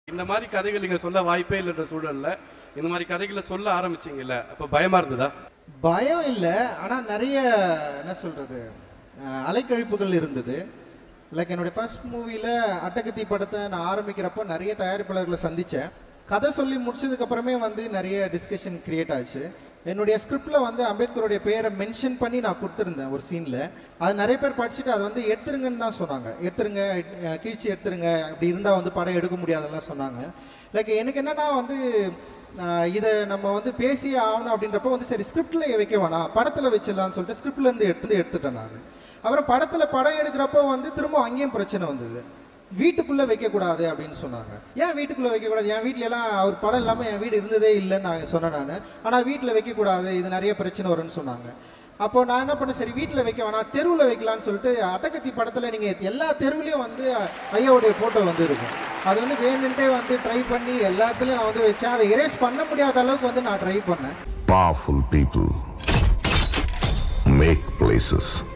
இந்த மாதிரி கதைகள் நீங்க சொல்ல வாய்ப்பே இல்லைன்ற சூழல்ல இந்த மாதிரி கதைகளை சொல்ல ஆரம்பிச்சீங்கல்ல அப்ப பயமா இருந்ததா பயம் இல்லை ஆனால் நிறைய என்ன சொல்கிறது அலைக்கழிப்புகள் இருந்தது லைக் என்னுடைய ஃபர்ஸ்ட் மூவியில் அட்டகத்தி படத்தை நான் ஆரம்பிக்கிறப்போ நிறைய தயாரிப்பாளர்களை சந்தித்தேன் கதை சொல்லி முடிச்சதுக்கு அப்புறமே வந்து நிறைய டிஸ்கஷன் கிரியேட் ஆச்சு என்னுடைய ஸ்கிரிப்டில் வந்து அம்பேத்கருடைய பேரை மென்ஷன் பண்ணி நான் கொடுத்துருந்தேன் ஒரு சீனில் அது நிறைய பேர் படிச்சுட்டு அதை வந்து எடுத்துருங்கன்னு தான் சொன்னாங்க எடுத்துருங்க அஹ் கீழ்ச்சி எடுத்துருங்க அப்படி இருந்தால் வந்து படம் எடுக்க முடியாதுலாம் சொன்னாங்க லைக் எனக்கு என்னன்னா வந்து ஆஹ் இதை நம்ம வந்து பேசியே ஆகணும் அப்படின்றப்ப வந்து சரி ஸ்கிரிப்டில் வைக்க வேணாம் படத்தில் வச்சிடலாம்னு சொல்லிட்டு ஸ்கிரிப்ட்ல இருந்து எடுத்து எடுத்துட்டேன் நான் அப்புறம் படத்தில் படம் எடுக்கிறப்போ வந்து திரும்ப அங்கேயும் பிரச்சனை வந்தது வீட்டுக்குள்ளே வைக்கக்கூடாது அப்படின்னு சொன்னாங்க ஏன் வீட்டுக்குள்ளே வைக்கக்கூடாது என் வீட்ல எல்லாம் அவர் படம் இல்லாமல் என் வீடு இருந்ததே இல்லைன்னு நான் சொன்னேன் நான் ஆனால் வீட்டில் வைக்கக்கூடாது இது நிறைய பிரச்சனை வரும்னு சொன்னாங்க அப்போ நான் என்ன பண்ணேன் சரி வீட்டில் வைக்க வேணாம் தெருவில் வைக்கலாம்னு சொல்லிட்டு அட்டகத்தி படத்தில் நீங்கள் எல்லா தெருவுலையும் வந்து ஐயாவுடைய ஃபோட்டோ வந்து இருக்கும் அது வந்து வேணுன்ட்டே வந்து ட்ரை பண்ணி எல்லா இடத்துலையும் நான் வந்து வச்சேன் அதை எரேஸ் பண்ண முடியாத அளவுக்கு வந்து நான் ட்ரை பண்ணேன் Powerful people make places.